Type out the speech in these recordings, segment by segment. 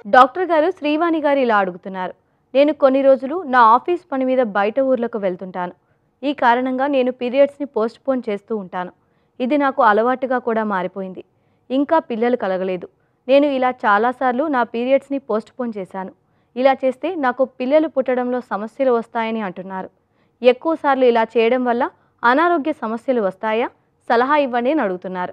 doctor గారు శ్రీవాణి గారు ఇలా అడుగుతున్నారు నేను కొన్ని రోజులు నా ఆఫీస్ పని మీద బయట ఊర్లకు వెళ్తుంటాను ఈ కారణంగా నేను పీరియడ్స్ని పోస్ట్ పోన్ చేస్తూ ఉంటాను ఇది నాకు అలవాటుగా కూడా మారిపోయింది ఇంకా పిల్లలు కలగలేదు నేను ఇలా చాలాసార్లు నా పీరియడ్స్ని పోస్ట్ పోన్ చేశాను ఇలా చేస్తే నాకు పిల్లలు పుట్టడంలో సమస్యలు వస్తాయని అంటున్నారు ఎక్కువసార్లు ఇలా చేయడం వల్ల అనారోగ్య సమస్యలు వస్తాయా సలహా ఇవ్వండి అని అడుగుతున్నారు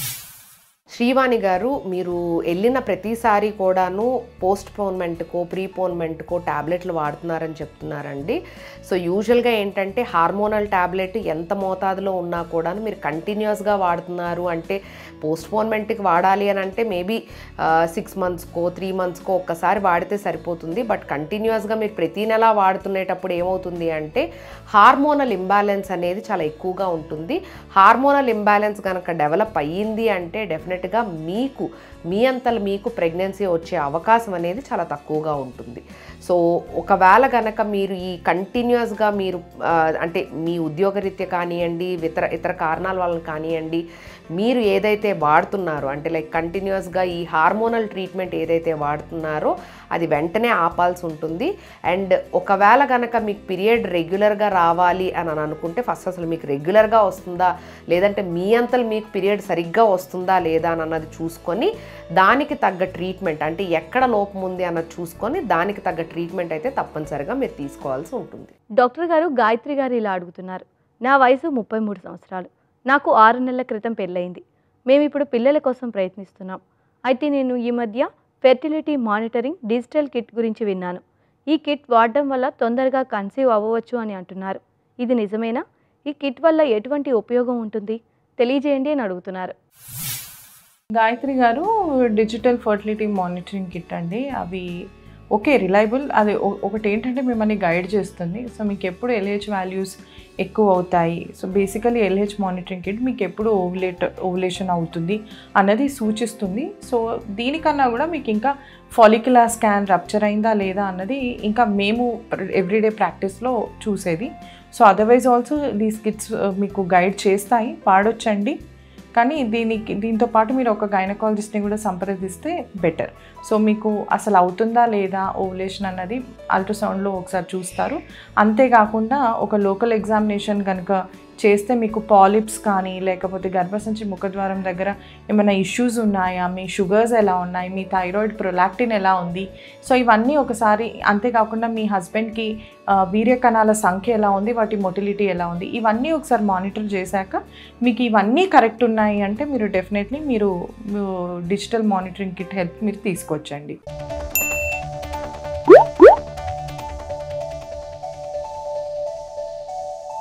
శ్రీవాణి గారు మీరు వెళ్ళిన ప్రతిసారి కూడాను పోస్ట్ పోన్మెంట్కో ప్రీపోన్మెంట్కో ట్యాబ్లెట్లు వాడుతున్నారని చెప్తున్నారండి సో యూజువల్గా ఏంటంటే హార్మోనల్ ట్యాబ్లెట్ ఎంత మోతాదులో ఉన్నా కూడా మీరు కంటిన్యూస్గా వాడుతున్నారు అంటే పోస్ట్ పోన్మెంట్కి వాడాలి అని అంటే మేబీ సిక్స్ మంత్స్కో త్రీ మంత్స్కో ఒక్కసారి వాడితే సరిపోతుంది బట్ కంటిన్యూస్గా మీరు ప్రతి నెల వాడుతునేటప్పుడు ఏమవుతుంది అంటే హార్మోనల్ ఇంబ్యాలెన్స్ అనేది చాలా ఎక్కువగా ఉంటుంది హార్మోనల్ ఇంబ్యాలెన్స్ కనుక డెవలప్ అయ్యింది అంటే డెఫినెట్గా మీకు మీ అంతలు మీకు ప్రెగ్నెన్సీ వచ్చే అవకాశం అనేది చాలా తక్కువగా ఉంటుంది సో ఒకవేళ కనుక మీరు ఈ కంటిన్యూస్గా మీరు ఆ, అంటే మీ ఉద్యోగరీత్యా కానివ్వండి ఇతర ఇతర కారణాల వలన కానివ్వండి మీరు ఏదైతే వాడుతున్నారో అంటే లైక్ కంటిన్యూస్గా ఈ హార్మోనల్ ట్రీట్మెంట్ ఏదైతే వాడుతున్నారో అది వెంటనే ఆపాల్సి ఉంటుంది అండ్ ఒకవేళ కనుక మీకు పీరియడ్ రెగ్యులర్గా రావాలి అని అని అనుకుంటే ఫస్ట్ అసలు మీకు రెగ్యులర్గా వస్తుందా లేదంటే మీ అంతలు మీకు పీరియడ్ సరిగ్గా వస్తుందా లేదా అని అన్నది చూసుకొని దానికి తగ్గ ట్రీట్మెంట్ అంటే ఎక్కడ లోపం ఉంది అన్నది చూసుకొని దానికి తగ్గ ట్రీట్మెంట్ అయితే తప్పనిసరిగా మీరు తీసుకోవాల్సి ఉంటుంది డాక్టర్ గారు గాయత్రి గారు ఇలా అడుగుతున్నారు నా వయసు ముప్పై మూడు సంవత్సరాలు నాకు ఆరు నెలల క్రితం పెళ్ళయింది మేము ఇప్పుడు పిల్లల కోసం ప్రయత్నిస్తున్నాం అయితే నేను ఈ మధ్య ఫెర్టిలిటీ మానిటరింగ్ డిజిటల్ కిట్ గురించి విన్నాను ఈ కిట్ వాడడం వల్ల తొందరగా కన్సీవ్ అవ్వవచ్చు అని అంటున్నారు ఇది నిజమేనా ఈ కిట్ వల్ల ఎటువంటి ఉపయోగం ఉంటుంది తెలియజేయండి అని అడుగుతున్నారు గాయత్రి గారు డిజిటల్ ఫర్టిలిటీ మానిటరింగ్ కిట్ అండి అవి ఓకే రిలయబుల్ అది ఒ- ఒకటి ఏంటంటే మిమ్మల్ని గైడ్ చేస్తుంది సో మీకు ఎప్పుడు ఎల్హెచ్ వాల్యూస్ ఎక్కువ అవుతాయి so basically LH monitoring kit మీకు ఎప్పుడు ఓవులేట్ ఓవులేషన్ అవుతుంది అన్నది సూచిస్తుంది సో దీనికన్నా కూడా మీకు ఇంకా ఫాలిక్యులర్ స్కాన్ రప్చర్ అయిందా లేదా అన్నది ఇంకా మేము ఎవ్రీడే ప్రాక్టీస్లో చూసేది so otherwise also these kits మీకు గైడ్ చేస్తాయి పాడొచ్చండి కానీ దీనికి దీంతో పాటు మీరు ఒక గైనకాలజిస్ట్ని కూడా సంప్రదిస్తే బెటర్ సో మీకు అసలు అవుతుందా లేదా ఓవులేషన్ అన్నది అల్ట్రాసౌండ్లో ఒకసారి చూస్తారు అంతేకాకుండా ఒక లోకల్ ఎగ్జామినేషన్ కనుక చేస్తే మీకు పాలిప్స్ కానీ లేకపోతే గర్భసంచి ముఖద్వారం దగ్గర ఏమైనా ఇష్యూస్ ఉన్నాయా మీ షుగర్స్ ఎలా ఉన్నాయి మీ థైరాయిడ్ ప్రొలాక్టిన్ ఎలా ఉంది సో ఇవన్నీ ఒకసారి అంతేకాకుండా మీ హస్బెండ్కి వీర్య కణాల సంఖ్య ఎలా ఉంది వాటి మొటిలిటీ ఎలా ఉంది ఇవన్నీ ఒకసారి మానిటర్ చేశాక మీకు ఇవన్నీ కరెక్ట్ ఉన్నాయి అంటే మీరు డెఫినెట్లీ మీరు డిజిటల్ మానిటరింగ్ కిట్ హెల్ప్ మీరు తీసుకొచ్చండి